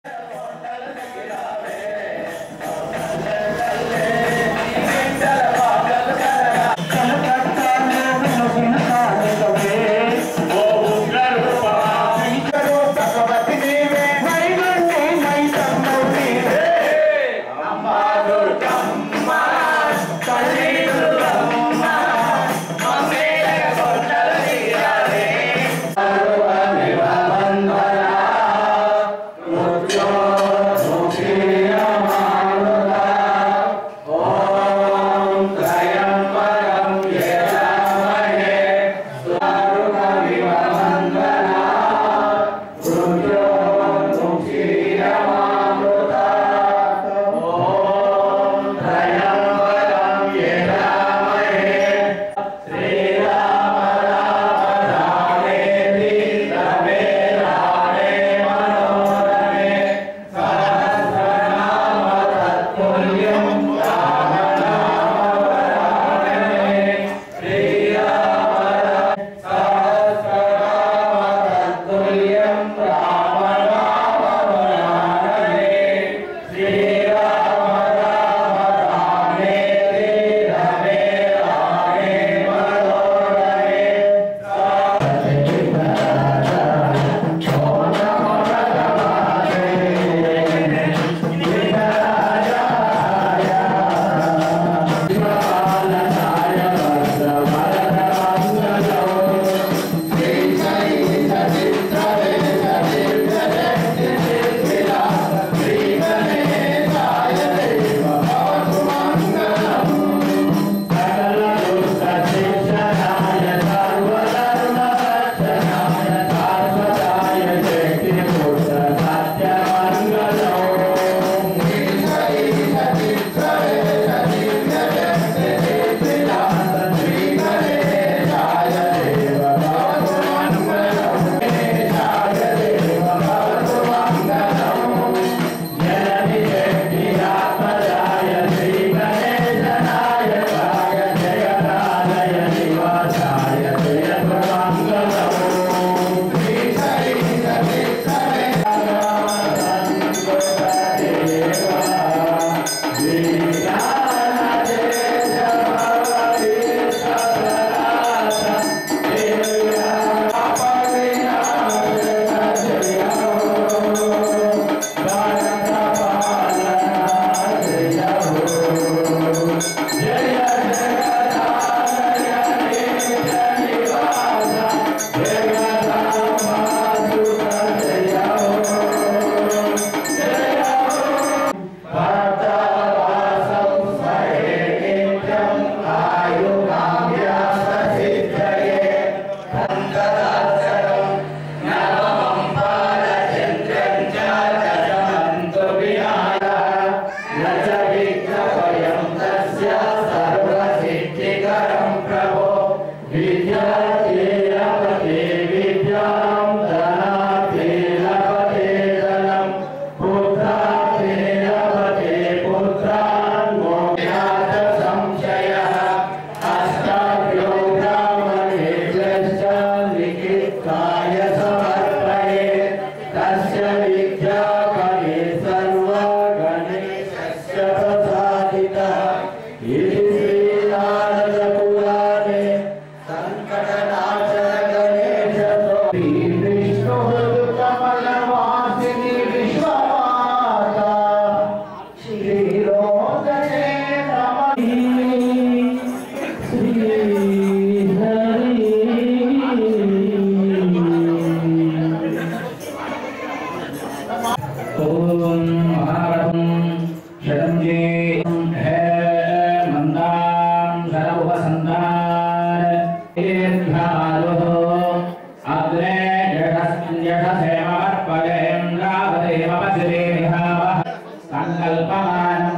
సంకల్పమానం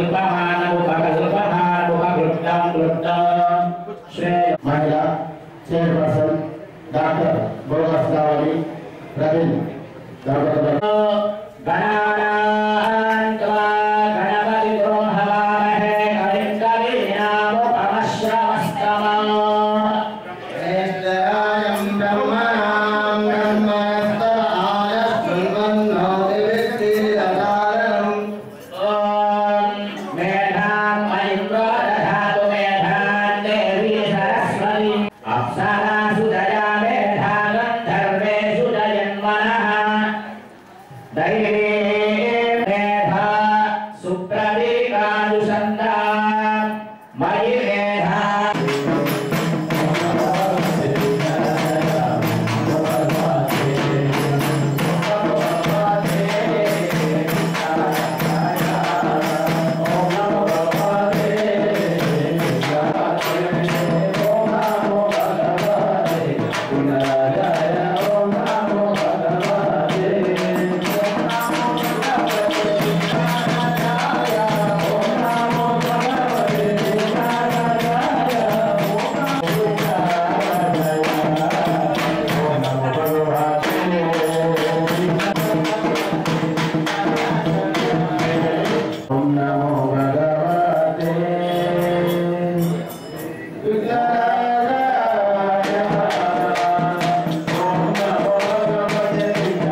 ప్రకల్పమానముపకల్పమానముపకృష్టం కృష్టం శ్రేయ మహిళ chairperson doctor భోగస్తావని Praveen దంపతులు గణానాన్ త్వా గణపతితో హవామహే కవిం కవీనాముపమశ్రవస్తమా శ్రేష్ఠాయం బ్రహ్మణాం బ్రహ్మస్తరాయ శృణ్వన్నో దివిత్తిన दैवी मेधा सुप्रवीकानुसन्धा मयि मेधा ఓం నమో భగవతే విఘ్నరాజాయ. ఓం నమో భగవతే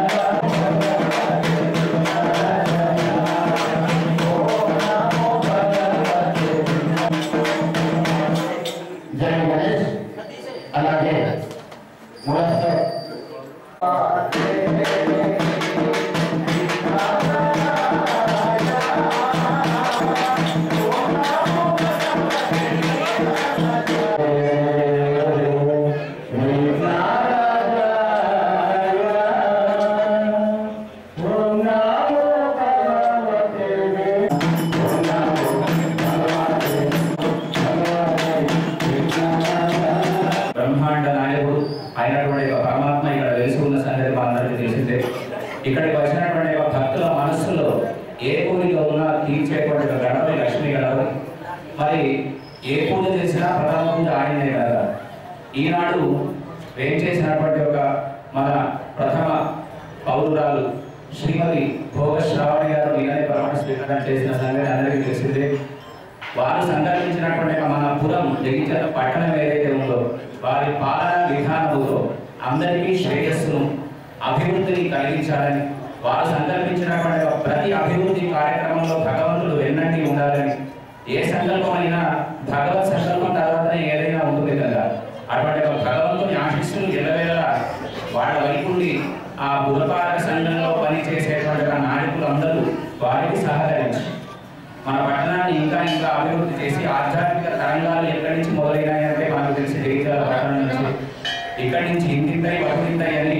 జై గణేష్ అలాగే మూడవ బ్రహ్మాండ నాయకుడు అయినటువంటి ఒక పరమాత్మ ఇక్కడ వెలిసి ఉన్న సంగతి మనందరికీ తెలిసిందే ఇక్కడికి వచ్చినటువంటి ఒక భక్తుల మనస్సులో ఏ కోరిక ఉన్నా తీర్చేటువంటి ఒక గణపతి లక్ష్మి గణపతి మరి ఏ పూజ చేసినా ప్రథమ పూజ ఆయనే కదా ఈనాడు ఏం చేసినటువంటి ఒక మన ప్రథమ పౌరురాలు శ్రీమతి భోగ శ్రావణి గారు ఈయన ప్రమాణ స్వీకారం చేసిన సంగతి అందరికీ తెలిసిందే వారు సంకల్పించినటువంటి మన పురం జగిత్యాల పట్టణం ఏదైతే ఉందో వారి పాలన విధానముతో అందరికీ శ్రేయస్సును అభివృద్ధిని కలిగించాలని వారు సంకల్పించినటువంటి ప్రతి అభివృద్ధి కార్యక్రమంలో భగవంతుడు వెన్నంటి ఉండాలని ఏ సంకల్పమైనా భగవత్ సంకల్పం తర్వాతనే ఏదైనా ఉంటుంది కదా అటువంటి ఒక భగవంతుని ఆశీస్సులు ఎల్లవేళలా వాళ్ళ వైపుండి ఆ పురపాలక సంఘంలో పనిచేసేటువంటి ఆ నాయకులు అందరూ వారికి సహకరించి మన పట్టణాన్ని ఇంకా ఇంకా అభివృద్ధి చేసి ఆధ్యాత్మిక తరంగాలు ఎక్కడి నుంచి మొదలైనాయంటే మనకు తెలిసి జగిత్యాల పట్టణం నుంచి ఇక్కడి నుంచి ఇంతింతై బహుమింతై అని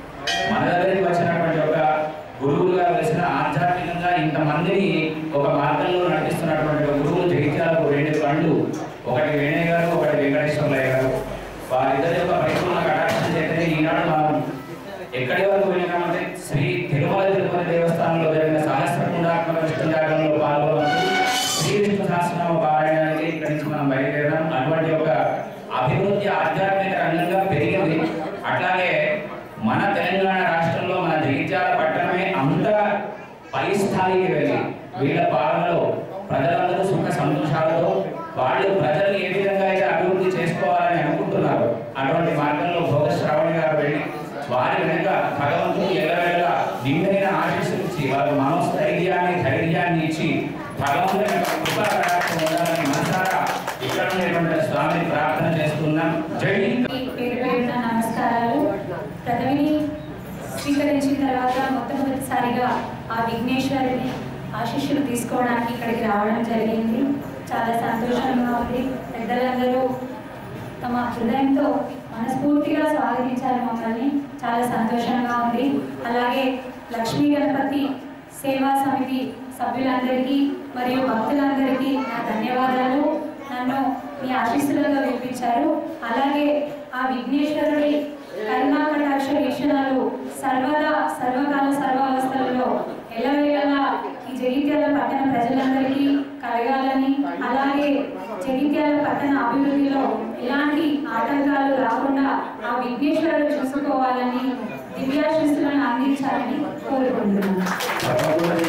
మన దగ్గరికి వచ్చినటువంటి ఒక గురువులుగా వెలిసిన ఆధ్యాత్మికంగా ఇంతమందిని ఒక మార్గంలో నడిపిస్తున్నటువంటి ఒక గురువులు జగిత్యాలకు రెండు కళ్ళు ఒకటి వేణయ్య గారు ఒకటి వెంకటేశ్వరయ్య గారు వారిద్దరి యొక్క పరిపూర్ణ కటాక్షం చేతనే ఈనాడు మనం ఎక్కడి వరకు వెళ్ళినామంటే శ్రీ తిరుమల తిరుపతి దేవస్థానంలో జరిగిన సహస్రకుండాత్మక విష్ణుయాగంలో పాల్గొనవచ్చు శ్రీ విష్ణు సహస్రనామ పారాయణానికి ఇక్కడి నుంచి మనం బయలుదేరాం అటువంటి ఒక అభివృద్ధి ఆధ్యాత్మిక రంగంగా పెరిగింది అట్లాగే మన తెలంగాణ రాష్ట్రంలో మన జగిత్యాల పట్టణమే అంత పై స్థాయికి వెళ్ళి వీళ్ళ పాలనలో ప్రజలందరూ సుఖ సంతోషాలతో వాళ్ళు ప్రజలు ఏ విధంగా అయితే అభివృద్ధి చేసుకోవాలని అనుకుంటున్నారు అటువంటి మార్గంలో భోగ శ్రావణి గారు వెళ్ళి వారి వెనుక భగవంతుడు ఎల్లవేళ నిండైన ఆశీస్సులు ఇచ్చి వాళ్ళ మనోస్థైర్యాన్ని ధైర్యాన్ని ఇచ్చి భగవంతుని యొక్క కృపా కటాక్షం ఉండాలని మనసారా ఇక్కడ ఉండేటువంటి స్వామిని ప్రార్థన చేస్తున్నాం జై హింద్. పేరు పేరున నమస్కారాలు ప్రథమిని స్వీకరించిన తర్వాత మొట్టమొదటిసారిగా ఆ విఘ్నేశ్వరుని ఆశీస్సులు తీసుకోవడానికి ఇక్కడికి రావడం జరిగింది చాలా సంతోషంగా ఉంది పెద్దలందరూ తమ హృదయంతో మనస్ఫూర్తిగా స్వాగతించారు మమ్మల్ని చాలా సంతోషంగా ఉంది అలాగే లక్ష్మీ గణపతి సేవా సమితి సభ్యులందరికీ మరియు భక్తులందరికీ నా ధన్యవాదాలు నన్ను మీ ఆశీస్సులలో వినిపించారు అలాగే ఆ విఘ్నేశ్వరుడి కరుణా కటాక్ష వీక్షణాలు సర్వదా సర్వకాల సర్వావస్థలలో ఎల్లవేళలా ఈ జగిత్యాల పట్టణ ప్రజలందరికీ కలగాలని అలాగే జగిత్యాల పట్టణ అభివృద్ధిలో ఎలాంటి ఆటంకాలు రాకుండా ఆ విఘ్నేశ్వరుడు చూసుకోవాలని దివ్యాశీస్సులను అందించాలని కోరుకుంటున్నాను తప్పకుండా